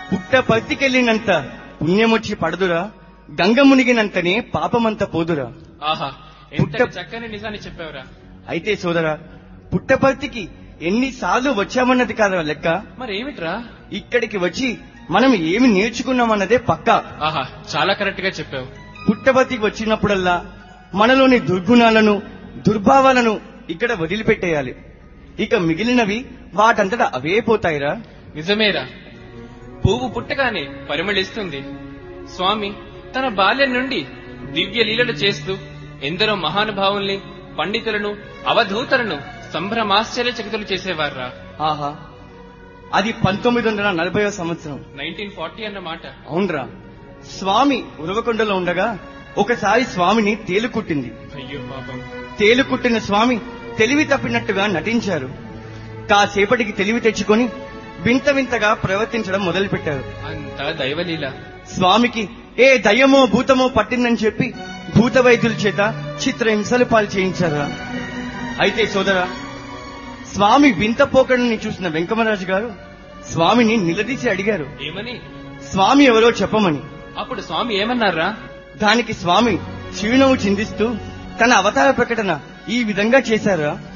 పుట్ట పత్తికెళ్ళినంత పుణ్యమొచ్చి పడదురా గంగ మునిగినంతనే పాపమంత పోదురా ఆహా ఎంత పుట్ట- చక్కని నిజాన్ని చెప్పావురా అయితే సోదరా పుట్టపర్తికి ఎన్నిసార్లు వచ్చామన్నది కాదా లెక్క మరి ఏమిట్రా ఇక్కడికి వచ్చి మనం ఏమి నేర్చుకున్నామన్నదే పక్కా ఆహా చాలా కరెక్ట్ గా చెప్పావు పుట్టపర్తికి వచ్చినప్పుడల్లా మనలోని దుర్గుణాలను దుర్భావాలను ఇక్కడ వదిలిపెట్టేయాలి ఇక మిగిలినవి వాటంతట అవే పోతాయిరా నిజమేరా పువ్వు పుట్టగానే పరిమళిస్తుంది స్వామి తన బాల్యం నుండి దివ్య లీలలు చేస్తూ ఎందరో మహానుభావుల్ని పండితులను అవధూతలను సంభ్రమాశ్చర్యచకితులు చేసేవారా ఆహా అది పంతొమ్మిది వందల నలభై సంవత్సరం నైన్టీన్ ఫార్టీ అన్నమాట అవునరా స్వామి ఉరవకొండలో ఉండగా ఒకసారి స్వామిని తేలుకుట్టింది అయ్యో పాపం తేలుకుట్టిన స్వామి తెలివి తప్పినట్టుగా నటించారు కాసేపటికి తెలివి తెచ్చుకొని వింత వింతగా ప్రవర్తించడం మొదలుపెట్టారు అంతా దైవలీల స్వామికి ఏ దయ్యమో భూతమో పట్టిందని చెప్పి భూత వైద్యుల చేత చిత్రహింసలు పాలు చేయించారా అయితే సోదరా స్వామి వింత పోకడని చూసిన వెంకమరాజు గారు స్వామిని నిలదీసి అడిగారు ఏమని స్వామి ఎవరో చెప్పమని అప్పుడు స్వామి ఏమన్నారా దానికి స్వామి చిరునవ్వు చిందిస్తూ తన అవతార ప్రకటన ఈ విధంగా చేశారా